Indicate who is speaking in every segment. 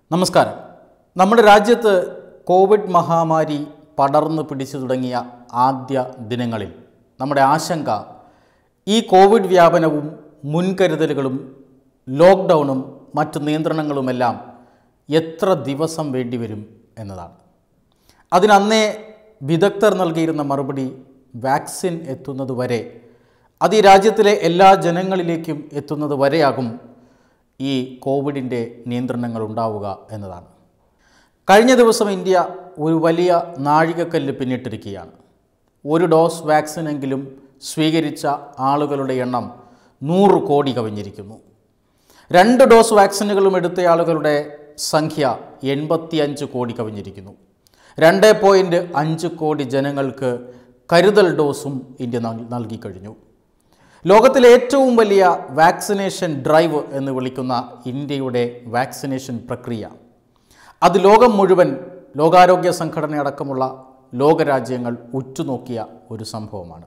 Speaker 1: നമസ്കാരം നമ്മുടെ രാജ്യത്ത് കോവിഡ് മഹാമാരി പടർന്നു പിടിച്ചു തുടങ്ങിയ ആദ്യ ദിനങ്ങളിൽ നമ്മുടെ ആശങ്ക ഈ കോവിഡ് വ്യാപനവും മുൻകരുതലുകളും ലോക്ക്ഡൗണും മറ്റ് നിയന്ത്രണങ്ങളുമെല്ലാം എത്ര ദിവസം വേണ്ടിവരും എന്നതാണ് അതിനന്നേ വിദഗ്ധർ നൽകിയിരുന്ന മറുപടി വാക്സിൻ എത്തുന്നത് വരെ അത് ഈ രാജ്യത്തിലെ എല്ലാ ജനങ്ങളിലേക്കും എത്തുന്നത് വരെയാകും ഈ കോവിഡിൻ്റെ നിയന്ത്രണങ്ങൾ ഉണ്ടാവുക എന്നതാണ് കഴിഞ്ഞ ദിവസം ഇന്ത്യ ഒരു വലിയ നാഴികക്കല്ല് പിന്നിട്ടിരിക്കുകയാണ് ഒരു ഡോസ് വാക്സിനെങ്കിലും സ്വീകരിച്ച ആളുകളുടെ എണ്ണം നൂറ് കോടി കവിഞ്ഞിരിക്കുന്നു രണ്ട് ഡോസ് വാക്സിനുകളും എടുത്ത ആളുകളുടെ സംഖ്യ എൺപത്തിയഞ്ച് കോടി കവിഞ്ഞിരിക്കുന്നു രണ്ട് പോയിൻറ്റ് അഞ്ച് കോടി ജനങ്ങൾക്ക് കരുതൽ ഡോസും ഇന്ത്യ നൽ- നൽകിക്കഴിഞ്ഞു ലോകത്തിലെ ഏറ്റവും വലിയ വാക്സിനേഷൻ ഡ്രൈവ് എന്ന് വിളിക്കുന്ന ഇന്ത്യയുടെ വാക്സിനേഷൻ പ്രക്രിയ അത് ലോകം മുഴുവൻ ലോകാരോഗ്യ സംഘടന അടക്കമുള്ള ലോകരാജ്യങ്ങൾ ഉറ്റുനോക്കിയ ഒരു സംഭവമാണ്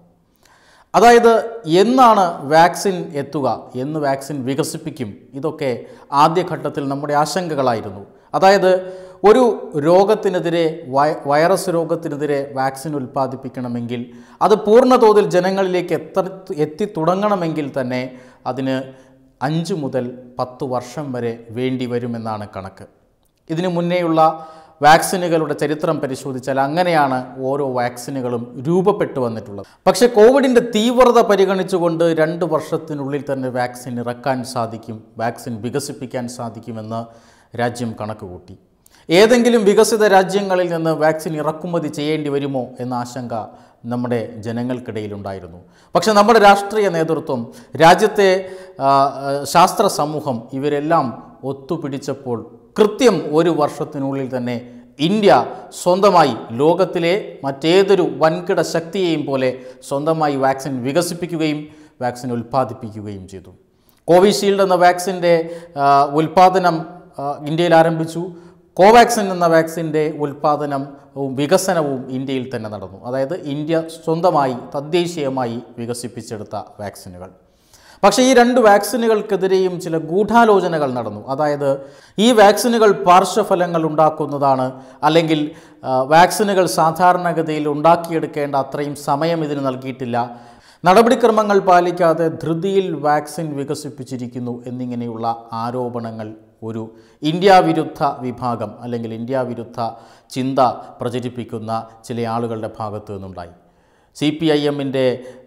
Speaker 1: അതായത് എന്നാണ് വാക്സിൻ എത്തുക എന്ന് വാക്സിൻ വികസിപ്പിക്കും ഇതൊക്കെ ആദ്യഘട്ടത്തിൽ നമ്മുടെ ആശങ്കകളായിരുന്നു അതായത് ഒരു രോഗത്തിനെതിരെ വൈ- വൈറസ് രോഗത്തിനെതിരെ വാക്സിൻ ഉൽപ്പാദിപ്പിക്കണമെങ്കിൽ അത് പൂർണ്ണതോതിൽ ജനങ്ങളിലേക്ക് എത്ത എത്തി തുടങ്ങണമെങ്കിൽ തന്നെ അതിന് അഞ്ച് മുതൽ പത്ത് വർഷം വരെ വേണ്ടി വരുമെന്നാണ് കണക്ക് ഇതിനു മുന്നേയുള്ള വാക്സിനുകളുടെ ചരിത്രം പരിശോധിച്ചാൽ അങ്ങനെയാണ് ഓരോ വാക്സിനുകളും രൂപപ്പെട്ടു വന്നിട്ടുള്ളത് പക്ഷേ കോവിഡിൻ്റെ തീവ്രത പരിഗണിച്ചുകൊണ്ട് രണ്ട് വർഷത്തിനുള്ളിൽ തന്നെ വാക്സിൻ ഇറക്കാൻ സാധിക്കും വാക്സിൻ വികസിപ്പിക്കാൻ സാധിക്കുമെന്ന് രാജ്യം കണക്ക് കൂട്ടി ഏതെങ്കിലും വികസിത രാജ്യങ്ങളിൽ നിന്ന് വാക്സിൻ ഇറക്കുമതി ചെയ്യേണ്ടി വരുമോ എന്ന ആശങ്ക നമ്മുടെ ജനങ്ങൾക്കിടയിലുണ്ടായിരുന്നു പക്ഷേ നമ്മുടെ രാഷ്ട്രീയ നേതൃത്വം രാജ്യത്തെ ആ, ആ, ശാസ്ത്ര സമൂഹം ഇവരെല്ലാം ഒത്തുപിടിച്ചപ്പോൾ കൃത്യം ഒരു വർഷത്തിനുള്ളിൽ തന്നെ ഇന്ത്യ സ്വന്തമായി ലോകത്തിലെ മറ്റേതൊരു വൻകിട ശക്തിയെയും പോലെ സ്വന്തമായി വാക്സിൻ വികസിപ്പിക്കുകയും വാക്സിൻ ഉൽപ്പാദിപ്പിക്കുകയും ചെയ്തു കോവിഷീൽഡ് എന്ന വാക്സിൻ്റെ ആ, ഉൽപ്പാദനം ആ, ഇന്ത്യയിൽ ആരംഭിച്ചു കോവാക്സിൻ എന്ന വാക്സിൻ്റെ ഉൽപ്പാദനവും വികസനവും ഇന്ത്യയിൽ തന്നെ നടന്നു അതായത് ഇന്ത്യ സ്വന്തമായി തദ്ദേശീയമായി വികസിപ്പിച്ചെടുത്ത വാക്സിനുകൾ പക്ഷേ ഈ രണ്ട് വാക്സിനുകൾക്കെതിരെയും ചില ഗൂഢാലോചനകൾ നടന്നു അതായത് ഈ വാക്സിനുകൾ പാർശ്വഫലങ്ങൾ ഉണ്ടാക്കുന്നതാണ് അല്ലെങ്കിൽ ആ, വാക്സിനുകൾ സാധാരണഗതിയിൽ ഉണ്ടാക്കിയെടുക്കേണ്ട അത്രയും സമയം ഇതിന് നൽകിയിട്ടില്ല നടപടിക്രമങ്ങൾ പാലിക്കാതെ ധൃതിയിൽ വാക്സിൻ വികസിപ്പിച്ചിരിക്കുന്നു എന്നിങ്ങനെയുള്ള ആരോപണങ്ങൾ ഒരു ഇന്ത്യ വിരുദ്ധ വിഭാഗം അല്ലെങ്കിൽ ഇന്ത്യ വിരുദ്ധ ചിന്ത പ്രചരിപ്പിക്കുന്ന ചില ആളുകളുടെ ഭാഗത്തു നിന്നുണ്ടായി സി പി ഐ എമ്മിൻ്റെ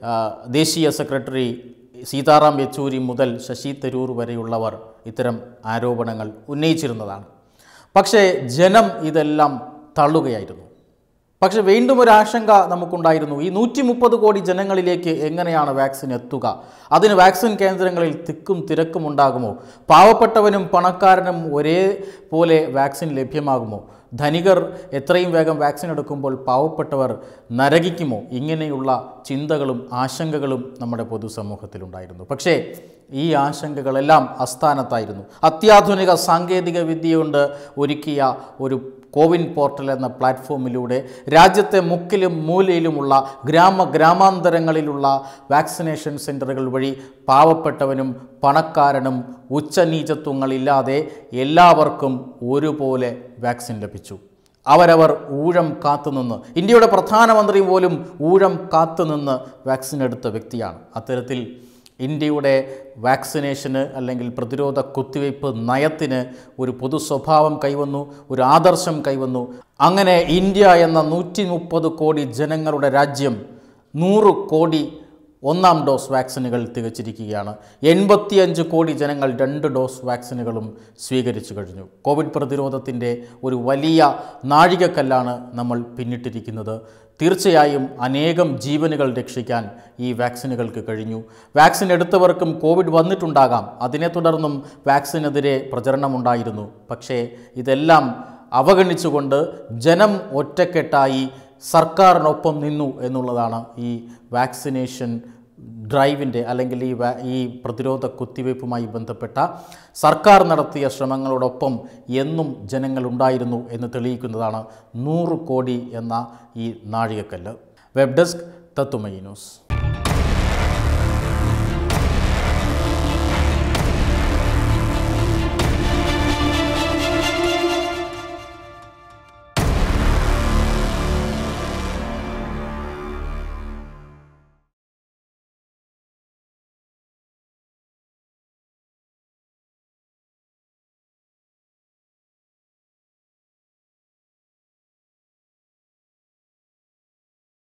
Speaker 1: ദേശീയ സെക്രട്ടറി സീതാറാം യെച്ചൂരി മുതൽ ശശി തരൂർ വരെയുള്ളവർ ഇത്തരം ആരോപണങ്ങൾ ഉന്നയിച്ചിരുന്നതാണ് പക്ഷേ ജനം ഇതെല്ലാം തള്ളുകയായിരുന്നു പക്ഷെ വീണ്ടും ഒരു ആശങ്ക നമുക്കുണ്ടായിരുന്നു ഈ നൂറ്റി മുപ്പത് കോടി ജനങ്ങളിലേക്ക് എങ്ങനെയാണ് വാക്സിൻ എത്തുക അതിന് വാക്സിൻ കേന്ദ്രങ്ങളിൽ തിക്കും തിരക്കും ഉണ്ടാകുമോ പാവപ്പെട്ടവനും പണക്കാരനും ഒരേപോലെ വാക്സിൻ ലഭ്യമാകുമോ ധനികർ എത്രയും വേഗം വാക്സിൻ എടുക്കുമ്പോൾ പാവപ്പെട്ടവർ നരകിക്കുമോ ഇങ്ങനെയുള്ള ചിന്തകളും ആശങ്കകളും നമ്മുടെ പൊതുസമൂഹത്തിലുണ്ടായിരുന്നു പക്ഷേ ഈ ആശങ്കകളെല്ലാം അസ്ഥാനത്തായിരുന്നു അത്യാധുനിക സാങ്കേതിക വിദ്യ കൊണ്ട് ഒരുക്കിയ ഒരു കോവിൻ പോർട്ടൽ എന്ന പ്ലാറ്റ്ഫോമിലൂടെ രാജ്യത്തെ മുക്കിലും മൂലയിലുമുള്ള ഗ്രാമ ഗ്രാമാന്തരങ്ങളിലുള്ള വാക്സിനേഷൻ സെൻ്ററുകൾ വഴി പാവപ്പെട്ടവനും പണക്കാരനും ഉച്ചനീചത്വങ്ങളില്ലാതെ എല്ലാവർക്കും ഒരുപോലെ വാക്സിൻ ലഭിച്ചു അവരവർ ഊഴം കാത്തുനിന്ന് ഇന്ത്യയുടെ പ്രധാനമന്ത്രി പോലും ഊഴം കാത്തുനിന്ന് വാക്സിൻ എടുത്ത വ്യക്തിയാണ് അത്തരത്തിൽ ഇന്ത്യയുടെ വാക്സിനേഷന് അല്ലെങ്കിൽ പ്രതിരോധ കുത്തിവയ്പ്പ് നയത്തിന് ഒരു പൊതു സ്വഭാവം കൈവന്നു ഒരു ആദർശം കൈവന്നു അങ്ങനെ ഇന്ത്യ എന്ന നൂറ്റി മുപ്പത് കോടി ജനങ്ങളുടെ രാജ്യം നൂറ് കോടി ഒന്നാം ഡോസ് വാക്സിനുകൾ തികച്ചിരിക്കുകയാണ് എൺപത്തിയഞ്ച് കോടി ജനങ്ങൾ രണ്ട് ഡോസ് വാക്സിനുകളും സ്വീകരിച്ചു കഴിഞ്ഞു കോവിഡ് പ്രതിരോധത്തിൻ്റെ ഒരു വലിയ നാഴികക്കല്ലാണ് നമ്മൾ പിന്നിട്ടിരിക്കുന്നത് തീർച്ചയായും അനേകം ജീവനുകൾ രക്ഷിക്കാൻ ഈ വാക്സിനുകൾക്ക് കഴിഞ്ഞു വാക്സിൻ എടുത്തവർക്കും കോവിഡ് വന്നിട്ടുണ്ടാകാം അതിനെ തുടർന്നും വാക്സിനെതിരെ പ്രചരണമുണ്ടായിരുന്നു പക്ഷേ ഇതെല്ലാം അവഗണിച്ചുകൊണ്ട് ജനം ഒറ്റക്കെട്ടായി സർക്കാരിനൊപ്പം നിന്നു എന്നുള്ളതാണ് ഈ വാക്സിനേഷൻ ഡ്രൈവിൻ്റെ അല്ലെങ്കിൽ ഈ വാ ഈ പ്രതിരോധ കുത്തിവയ്പ്പുമായി ബന്ധപ്പെട്ട സർക്കാർ നടത്തിയ ശ്രമങ്ങളോടൊപ്പം എന്നും ജനങ്ങളുണ്ടായിരുന്നു എന്ന് തെളിയിക്കുന്നതാണ് നൂറ് കോടി എന്ന ഈ നാഴികക്കല്ല് വെബ് ഡെസ്ക് തത്തുമൈ ന്യൂസ്